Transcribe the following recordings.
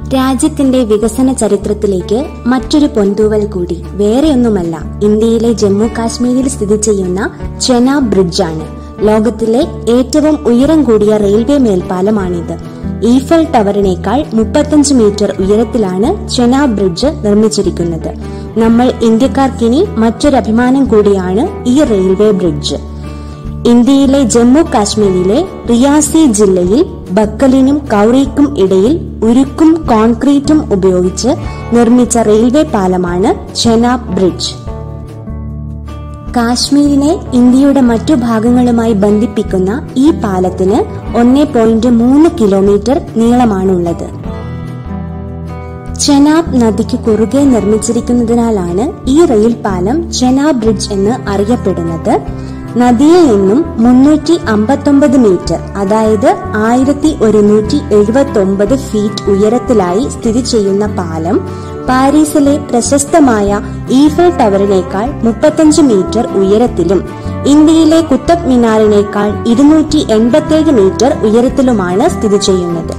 രാജ്യത്തിന്റെ വികസന ചരിത്രത്തിലേക്ക് മറ്റൊരു പൊന്തൂവൽ കൂടി വേറെയൊന്നുമല്ല ഇന്ത്യയിലെ ജമ്മു കാശ്മീരിൽ സ്ഥിതി ചെയ്യുന്ന ചെനാബ് ബ്രിഡ്ജാണ് ലോകത്തിലെ ഏറ്റവും ഉയരം കൂടിയ റെയിൽവേ മേൽപ്പാലമാണിത് ഈഫൽ ടവറിനേക്കാൾ മുപ്പത്തഞ്ച് മീറ്റർ ഉയരത്തിലാണ് ചെനാബ് ബ്രിഡ്ജ് നിർമ്മിച്ചിരിക്കുന്നത് നമ്മൾ ഇന്ത്യക്കാർക്കിനി മറ്റൊരു അഭിമാനം കൂടിയാണ് ഈ റെയിൽവേ ബ്രിഡ്ജ് ഇന്ത്യയിലെ ജമ്മു കാശ്മീരിലെ റിയാസി ജില്ലയിൽ ബക്കലിനും കൌറിക്കും ഇടയിൽ ഉരുക്കും കോൺക്രീറ്റും ഉപയോഗിച്ച് നിർമ്മിച്ച റെയിൽവേ പാലമാണ് ചെനാബ് ബ്രിഡ്ജ് കാശ്മീരിനെ ഇന്ത്യയുടെ മറ്റു ഭാഗങ്ങളുമായി ബന്ധിപ്പിക്കുന്ന ഈ പാലത്തിന് ഒന്നേ പോയിന്റ് മൂന്ന് കിലോമീറ്റർ നീളമാണുള്ളത് ചെനാബ് നദിക്ക് കുറുകെ നിർമ്മിച്ചിരിക്കുന്നതിനാലാണ് ഈ റെയിൽ പാലം ചെനാബ് ബ്രിഡ്ജ് എന്ന് അറിയപ്പെടുന്നത് നദിയിൽ നിന്നും മുന്നൂറ്റി അമ്പത്തൊമ്പത് മീറ്റർ അതായത് ആയിരത്തി ഒരുന്നൂറ്റി എഴുപത്തി ഒമ്പത് ഫീറ്റ് ഉയരത്തിലായി സ്ഥിതി ചെയ്യുന്ന പാലം പാരീസിലെ പ്രശസ്തമായ ഈഫൽ ടവറിനേക്കാൾ മുപ്പത്തഞ്ച് മീറ്റർ ഉയരത്തിലും ഇന്ത്യയിലെ കുത്തബ് മിനാറിനേക്കാൾ ഇരുന്നൂറ്റി എൺപത്തിയേഴ് മീറ്റർ ഉയരത്തിലുമാണ് സ്ഥിതി ചെയ്യുന്നത്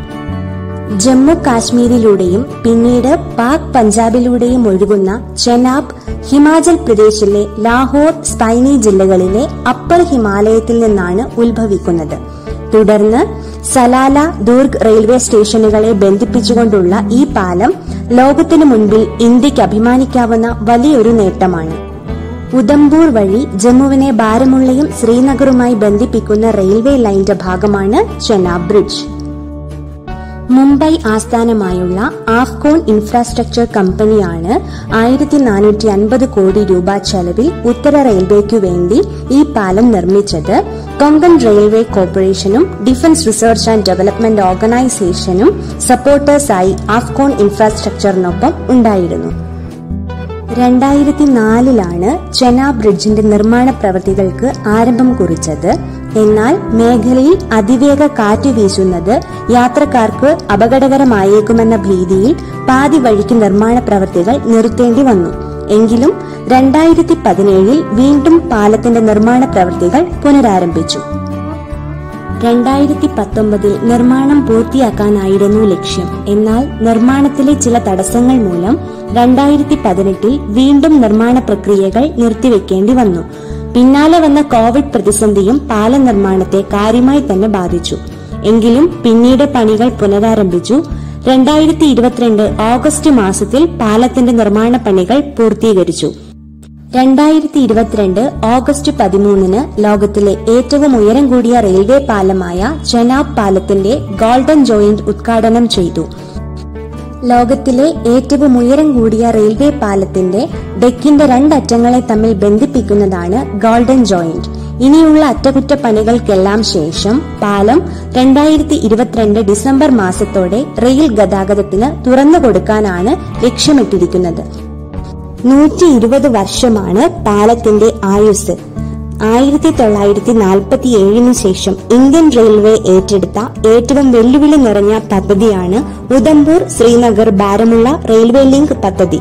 ജമ്മു കാശ്മീരിലൂടെയും പിന്നീട് പാക് പഞ്ചാബിലൂടെയും ഒഴുകുന്ന ചെനാബ് ഹിമാചൽ പ്രദേശിലെ ലാഹോർ സ്പൈനി ജില്ലകളിലെ അപ്പർ ഹിമാലയത്തിൽ നിന്നാണ് ഉത്ഭവിക്കുന്നത് തുടർന്ന് സലാല ദുർഗ് റെയിൽവേ സ്റ്റേഷനുകളെ ബന്ധിപ്പിച്ചുകൊണ്ടുള്ള ഈ പാലം ലോകത്തിനു മുൻപിൽ ഇന്ത്യക്ക് അഭിമാനിക്കാവുന്ന വലിയൊരു നേട്ടമാണ് ഉദംപൂർ വഴി ജമ്മുവിനെ ബാരമുള്ളയും ശ്രീനഗറുമായി ബന്ധിപ്പിക്കുന്ന റെയിൽവേ ലൈന്റെ ഭാഗമാണ് ചെനാബ് ബ്രിഡ്ജ് മുംബൈ ആസ്ഥാനമായുള്ള ആഫ്കോൺ ഇൻഫ്രാസ്ട്രക്ചർ കമ്പനിയാണ് ആയിരത്തി നാനൂറ്റി അൻപത് കോടി രൂപ ചെലവിൽ ഉത്തര റെയിൽവേക്കു വേണ്ടി ഈ പാലം നിർമ്മിച്ചത് കൊങ്കൺ റെയിൽവേ കോർപ്പറേഷനും ഡിഫൻസ് റിസർച്ച് ആൻഡ് ഡെവലപ്മെന്റ് ഓർഗനൈസേഷനും സപ്പോർട്ടേഴ്സായി ആഫ്കോൺ ഇൻഫ്രാസ്ട്രക്ചറിനൊപ്പം ഉണ്ടായിരുന്നു രണ്ടായിരത്തി നാലിലാണ് ചെനാബ് ബ്രിഡ്ജിന്റെ നിർമ്മാണ പ്രവൃത്തികൾക്ക് ആരംഭം കുറിച്ചത് എന്നാൽ മേഖലയിൽ അതിവേഗ കാറ്റ് വീശുന്നത് യാത്രക്കാർക്ക് അപകടകരമായേക്കുമെന്ന ഭീതിയിൽ പാതി വഴിക്ക് നിർമ്മാണ പ്രവൃത്തികൾ നിർത്തേണ്ടി വന്നു എങ്കിലും രണ്ടായിരത്തി പതിനേഴിൽ വീണ്ടും പാലത്തിന്റെ നിർമ്മാണ പ്രവൃത്തികൾ പുനരാരംഭിച്ചു രണ്ടായിരത്തി പത്തൊമ്പതിൽ നിർമ്മാണം പൂർത്തിയാക്കാനായിരുന്നു ലക്ഷ്യം എന്നാൽ നിർമ്മാണത്തിലെ ചില തടസ്സങ്ങൾ മൂലം രണ്ടായിരത്തി പതിനെട്ടിൽ വീണ്ടും നിർമ്മാണ പ്രക്രിയകൾ നിർത്തിവെക്കേണ്ടി വന്നു പിന്നാലെ വന്ന കോവിഡ് പ്രതിസന്ധിയും പാല നിർമ്മാണത്തെ കാര്യമായി തന്നെ ബാധിച്ചു എങ്കിലും പിന്നീട് പണികൾ പുനരാരംഭിച്ചു രണ്ടായിരത്തി ഇരുപത്തിരണ്ട് ഓഗസ്റ്റ് മാസത്തിൽ പാലത്തിന്റെ നിർമ്മാണ പണികൾ പൂർത്തീകരിച്ചു രണ്ടായിരത്തി ഇരുപത്തിരണ്ട് ഓഗസ്റ്റ് പതിമൂന്നിന് ലോകത്തിലെ ഏറ്റവും ഉയരം കൂടിയ റെയിൽവേ പാലമായ ചെനാബ് പാലത്തിന്റെ ഗോൾഡൻ ജോയിന്റ് ഉദ്ഘാടനം ചെയ്തു ലോകത്തിലെ ഏറ്റവും ഉയരം കൂടിയ റെയിൽവേ പാലത്തിന്റെ ഡെക്കിന്റെ രണ്ടറ്റങ്ങളെ തമ്മിൽ ബന്ധിപ്പിക്കുന്നതാണ് ഗോൾഡൻ ജോയിന്റ് ഇനിയുള്ള അറ്റകുറ്റപ്പണികൾക്കെല്ലാം ശേഷം പാലം രണ്ടായിരത്തി ഇരുപത്തിരണ്ട് ഡിസംബർ മാസത്തോടെ റെയിൽ ഗതാഗതത്തിന് തുറന്നു കൊടുക്കാനാണ് ലക്ഷ്യമിട്ടിരിക്കുന്നത് നൂറ്റി ഇരുപത് വർഷമാണ് പാലത്തിന്റെ ആയുസ് ആയിരത്തി തൊള്ളായിരത്തി നാൽപ്പത്തി ഏഴിന് ശേഷം ഇന്ത്യൻ റെയിൽവേ ഏറ്റെടുത്ത ഏറ്റവും വെല്ലുവിളി നിറഞ്ഞ പദ്ധതിയാണ് ഉദംപൂർ ശ്രീനഗർ ബാരമുള്ള റെയിൽവേ ലിങ്ക് പദ്ധതി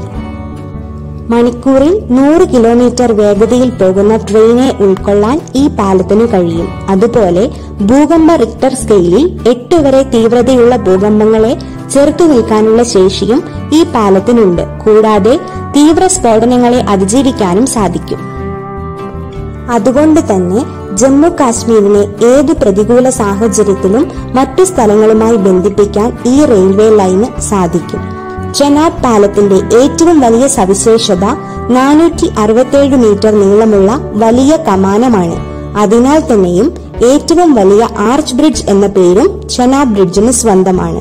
മണിക്കൂറിൽ നൂറ് കിലോമീറ്റർ വേഗതയിൽ പോകുന്ന ട്രെയിനെ ഉൾക്കൊള്ളാൻ ഈ പാലത്തിനു കഴിയും അതുപോലെ ഭൂകമ്പ റിക്ടർ സ്കെയിലിൽ എട്ട് വരെ തീവ്രതയുള്ള ഭൂകമ്പങ്ങളെ ചെറുത്തു നിൽക്കാനുള്ള ശേഷിയും ഈ പാലത്തിനുണ്ട് കൂടാതെ തീവ്ര സ്ഫോടനങ്ങളെ അതിജീവിക്കാനും സാധിക്കും അതുകൊണ്ട് തന്നെ ജമ്മു കാശ്മീരിനെ ഏത് പ്രതികൂല സാഹചര്യത്തിലും മറ്റു സ്ഥലങ്ങളുമായി ബന്ധിപ്പിക്കാൻ ഈ റെയിൽവേ ലൈന് സാധിക്കും ചെനാബ് പാലത്തിന്റെ ഏറ്റവും വലിയ സവിശേഷത നാനൂറ്റി അറുപത്തിയേഴ് മീറ്റർ നീളമുള്ള വലിയ കമാനമാണ് അതിനാൽ തന്നെയും ഏറ്റവും വലിയ ആർച്ച് ബ്രിഡ്ജ് എന്ന പേരും ചെനാബ് ബ്രിഡ്ജിന് സ്വന്തമാണ്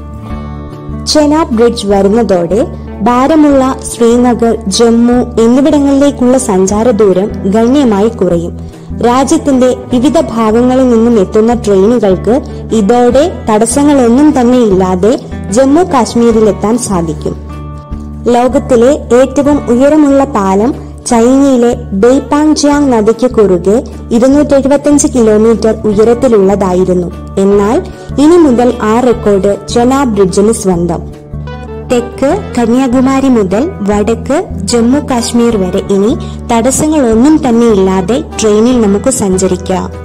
ചെനാബ് ബ്രിഡ്ജ് വരുന്നതോടെ ബാരമുള്ള ശ്രീനഗർ ജമ്മു എന്നിവിടങ്ങളിലേക്കുള്ള സഞ്ചാര ദൂരം ഗണ്യമായി കുറയും രാജ്യത്തിന്റെ വിവിധ ഭാഗങ്ങളിൽ നിന്നും എത്തുന്ന ട്രെയിനുകൾക്ക് ഇതോടെ തടസ്സങ്ങളൊന്നും തന്നെ ഇല്ലാതെ ജമ്മു കാശ്മീരിലെത്താൻ സാധിക്കും ലോകത്തിലെ ഏറ്റവും ഉയരമുള്ള പാലം ചൈനയിലെ ബെയ്പാങ്ജിയാങ് നദിക്ക് കുറുകെ ഇരുന്നൂറ്റി എഴുപത്തിയഞ്ച് കിലോമീറ്റർ ഉയരത്തിലുള്ളതായിരുന്നു എന്നാൽ ഇനി മുതൽ ആ റെക്കോർഡ് ചെനാബ് ബ്രിഡ്ജിന് സ്വന്തം തെക്ക് കന്യാകുമാരി മുതൽ വടക്ക് ജമ്മു കാശ്മീർ വരെ ഇനി തടസ്സങ്ങളൊന്നും തന്നെ ഇല്ലാതെ ട്രെയിനിൽ നമുക്ക് സഞ്ചരിക്കാം